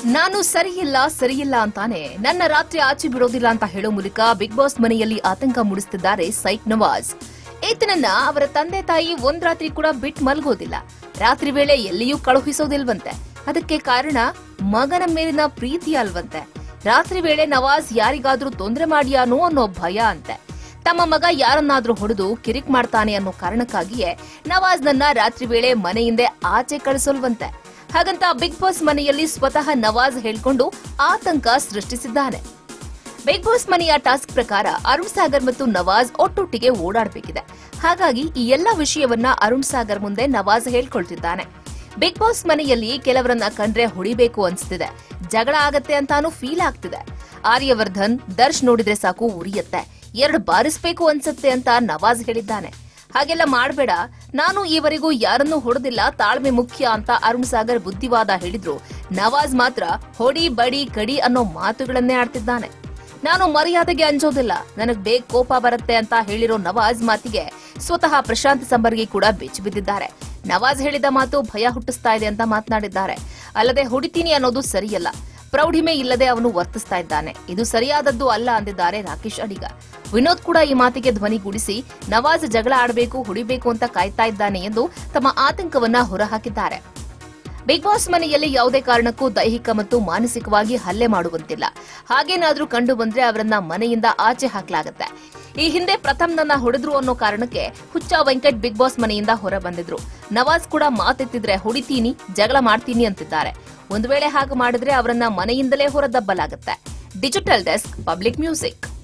ನಾನು ಸರಿಯಿಲ್ಲ ಸರಿಯಿಲ್ಲ ಅಂತಾನೆ ನನ್ನ ರಾತ್ರಿ ಆಚೆ ಬಿಡೋದಿಲ್ಲ ಅಂತ ಹೇಳೋ ಮೂಲಕ ಬಿಗ್ ಬಾಸ್ ಮನೆಯಲ್ಲಿ ಆತಂಕ ಮೂಡಿಸುತ್ತಿದ್ದಾರೆ ಸೈಕ್ ನವಾಜ್ ಈತನನ್ನ ಅವರ ತಂದೆ ತಾಯಿ ಒಂದ್ ರಾತ್ರಿ ಕೂಡ ಬಿಟ್ ಮಲ್ಗೋದಿಲ್ಲ ರಾತ್ರಿ ವೇಳೆ ಎಲ್ಲಿಯೂ ಕಳುಹಿಸೋದಿಲ್ವಂತೆ ಅದಕ್ಕೆ ಕಾರಣ ಮಗನ ಮೇಲಿನ ಪ್ರೀತಿ ಅಲ್ವಂತೆ ರಾತ್ರಿ ವೇಳೆ ನವಾಜ್ ಯಾರಿಗಾದ್ರೂ ತೊಂದರೆ ಮಾಡ್ಯಾನೋ ಅನ್ನೋ ಭಯ ಅಂತೆ ತಮ್ಮ ಮಗ ಯಾರನ್ನಾದ್ರೂ ಹೊಡೆದು ಕಿರಿಕ್ ಮಾಡ್ತಾನೆ ಅನ್ನೋ ಕಾರಣಕ್ಕಾಗಿಯೇ ನವಾಜ್ ನನ್ನ ರಾತ್ರಿ ವೇಳೆ ಮನೆಯಿಂದ ಆಚೆ ಕಳಿಸೋಲ್ವಂತೆ ಹಾಗಂತ ಬಿಗ್ ಬಾಸ್ ಮನೆಯಲ್ಲಿ ಸ್ವತಃ ನವಾಜ್ ಹೇಳ್ಕೊಂಡು ಆತಂಕ ಸೃಷ್ಟಿಸಿದ್ದಾನೆ ಬಿಗ್ ಬಾಸ್ ಮನೆಯ ಟಾಸ್ಕ್ ಪ್ರಕಾರ ಅರುಣ್ ಸಾಗರ್ ಮತ್ತು ನವಾಜ್ ಒಟ್ಟೊಟ್ಟಿಗೆ ಓಡಾಡಬೇಕಿದೆ ಹಾಗಾಗಿ ಈ ಎಲ್ಲ ವಿಷಯವನ್ನ ಅರುಣ್ ಸಾಗರ್ ಮುಂದೆ ನವಾಜ್ ಹೇಳ್ಕೊಳ್ತಿದ್ದಾನೆ ಬಿಗ್ ಬಾಸ್ ಮನೆಯಲ್ಲಿ ಕೆಲವರನ್ನ ಕಂಡ್ರೆ ಹೊಡಿಬೇಕು ಅನ್ಸ್ತಿದೆ ಜಗಳ ಆಗತ್ತೆ ಅಂತಾನು ಫೀಲ್ ಆಗ್ತಿದೆ ಆರ್ಯವರ್ಧನ್ ದರ್ಶ್ ನೋಡಿದ್ರೆ ಸಾಕು ಉರಿಯತ್ತೆ ಎರಡು ಬಾರಿಸ್ಬೇಕು ಅನ್ಸತ್ತೆ ಅಂತ ನವಾಜ್ ಹೇಳಿದ್ದಾನೆ ಹಾಗೆಲ್ಲ ಮಾಡಬೇಡ ನಾನು ಈವರೆಗೂ ಯಾರನ್ನೂ ಹೊಡೆದಿಲ್ಲ ತಾಳ್ಮೆ ಮುಖ್ಯ ಅಂತ ಅರುಣ್ ಸಾಗರ್ ಬುದ್ಧಿವಾದ ಹೇಳಿದ್ರು ನವಾಜ್ ಮಾತ್ರ ಹೊಡಿ ಬಡಿ ಕಡಿ ಅನ್ನೋ ಮಾತುಗಳನ್ನೇ ಆಡ್ತಿದ್ದಾನೆ ನಾನು ಮರ್ಯಾದೆಗೆ ಅಂಜೋದಿಲ್ಲ ನನಗ್ ಬೇಗ ಕೋಪ ಬರುತ್ತೆ ಅಂತ ಹೇಳಿರೋ ನವಾಜ್ ಮಾತಿಗೆ ಸ್ವತಃ ಪ್ರಶಾಂತ್ ಸಂಬರ್ಗಿ ಕೂಡ ಬೆಚ್ಚಿ ಬಿದ್ದಿದ್ದಾರೆ ನವಾಜ್ ಹೇಳಿದ ಮಾತು ಭಯ ಹುಟ್ಟಿಸ್ತಾ ಇದೆ ಅಂತ ಮಾತನಾಡಿದ್ದಾರೆ ಅಲ್ಲದೆ ಹೊಡಿತೀನಿ ಅನ್ನೋದು ಸರಿಯಲ್ಲ ಪ್ರೌಢಿಮೆ ಇಲ್ಲದೆ ಅವನು ವರ್ತಿಸ್ತಾ ಇದ್ದಾನೆ ಇದು ಸರಿಯಾದದ್ದು ಅಲ್ಲ ಅಂದಿದ್ದಾರೆ ರಾಕೇಶ್ ಅಡಿಗ ವಿನೋದ್ ಕೂಡ ಈ ಮಾತಿಗೆ ಧ್ವನಿಗೂಡಿಸಿ ನವಾಜ್ ಜಗಳ ಆಡಬೇಕು ಹೊಡಿಬೇಕು ಅಂತ ಕಾಯ್ತಾ ಇದ್ದಾನೆ ಎಂದು ತಮ್ಮ ಆತಂಕವನ್ನ ಹೊರಹಾಕಿದ್ದಾರೆ ಬಿಗ್ ಬಾಸ್ ಮನೆಯಲ್ಲಿ ಯಾವುದೇ ಕಾರಣಕ್ಕೂ ದೈಹಿಕ ಮತ್ತು ಮಾನಸಿಕವಾಗಿ ಹಲ್ಲೆ ಮಾಡುವಂತಿಲ್ಲ ಹಾಗೇನಾದ್ರೂ ಕಂಡು ಬಂದ್ರೆ ಅವರನ್ನ ಮನೆಯಿಂದ ಆಚೆ ಹಾಕ್ಲಾಗತ್ತೆ ಈ ಹಿಂದೆ ಪ್ರಥಮ್ ನನ್ನ ಹೊಡೆದ್ರು ಅನ್ನೋ ಕಾರಣಕ್ಕೆ ಹುಚ್ಚ ವೆಂಕಟ್ ಬಿಗ್ ಬಾಸ್ ಮನೆಯಿಂದ ಹೊರ ಬಂದಿದ್ರು ನವಾಜ್ ಕೂಡ ಮಾತೆತ್ತಿದ್ರೆ ಹೊಡಿತೀನಿ ಜಗಳ ಮಾಡ್ತೀನಿ ಅಂತಿದ್ದಾರೆ ಒಂದು ವೇಳೆ ಹಾಗೆ ಮಾಡಿದ್ರೆ ಅವರನ್ನ ಮನೆಯಿಂದಲೇ ಹೊರದಬ್ಬಲಾಗತ್ತೆ ಡಿಜಿಟಲ್ ಡೆಸ್ಕ್ ಪಬ್ಲಿಕ್ ಮ್ಯೂಸಿಕ್